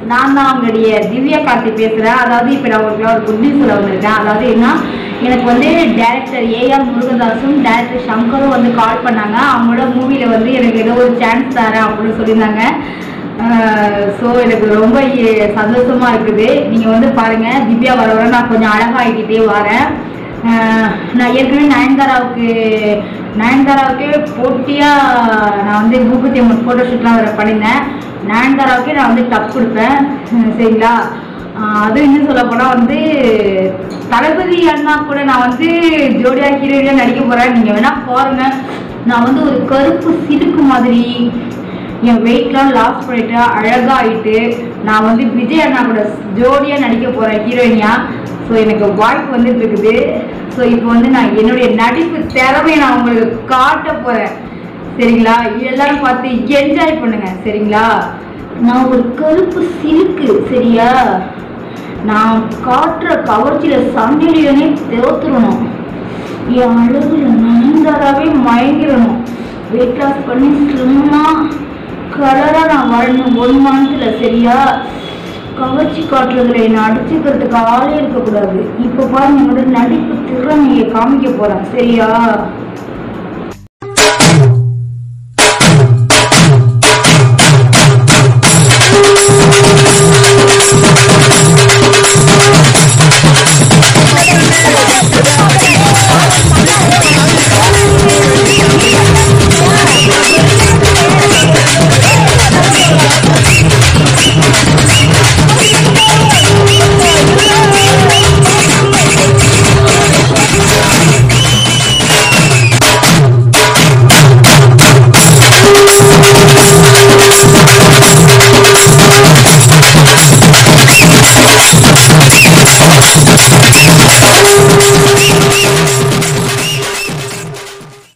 நான் தான் அவங்களுடைய திவ்யா கார்த்தி பேசுகிறேன் அதாவது இப்போ நான் உங்களுக்கு ஒரு குட் நியூஸ் சொல்ல வந்திருக்கேன் அதாவது என்ன எனக்கு வந்து டேரக்டர் ஏஆர் முருகதாஸும் டேரக்டர் சங்கரும் வந்து கால் பண்ணாங்க அவங்களோட மூவியில் வந்து எனக்கு ஏதோ ஒரு சான்ஸ் தரேன் அப்படின்னு சொல்லியிருந்தாங்க ஸோ எனக்கு ரொம்ப இ- சந்தோஷமா இருக்குது நீங்கள் வந்து பாருங்கள் திவ்யா வர வர நான் கொஞ்சம் அழகாகிக்கிட்டே வரேன் ஆஹ் நான் ஏற்கனவே நயன்தாராவுக்கு நயன்தாராவுக்கே போட்டியாக நான் வந்து மூக்குத்தி அம்மன் ஃபோட்டோஷூட்லாம் வேறு பண்ணியிருந்தேன் நயன்தாராவுக்கே நான் வந்து டப் கொடுப்பேன் உம் சரிங்களா ஆஹ் அதுவும் இன்னும் சொல்ல போனால் வந்து தளபதி அண்ணா கூட நான் வந்து ஜோடியா ஹீரோயினாக நடிக்க போகிறேன் நீங்கள் வேணால் பாருங்கள் நான் வந்து ஒரு கருப்பு சிலுக்கு மாதிரி என் வெயிட்லாம் லாஸ் பண்ணிட்டு அழகாயிட்டு நான் வந்து விஜய் அண்ணா கூட ஜோடியாக நடிக்க போகிறேன் ஹீரோயினியா ஸோ எனக்கு வாய்ப்பு வந்துட்டு இருக்குது ஸோ இப்போ வந்து நான் என்னுடைய நடிப்பு திறமையை நான் உங்களுக்கு காட்ட போகிறேன் சரிங்களா எல்லாரும் பார்த்து என்ஜாய் பண்ணுங்க சரிங்களா நான் ஒரு கருப்பு சிலுக்கு சரியா நான் காட்டுற கவர்ச்சியில சண்டையிலே தேத்துறணும் என் அழகுல நயன்தாராவே மயங்கிடணும் வெயிட் லாஸ் பண்ணி ஸ்லிம்மாக கலராக நான் வரணும் ஒன் மந்த்தில் சரியா கவர்ச்சி காட்டுறதுல என்னை அடிச்சுக்கிறதுக்கு ஆளே இருக்கக்கூடாது இப்போ பாருங்க என்னோட நடிப்பு திறமையை காமிக்க போகிறேன் சரியா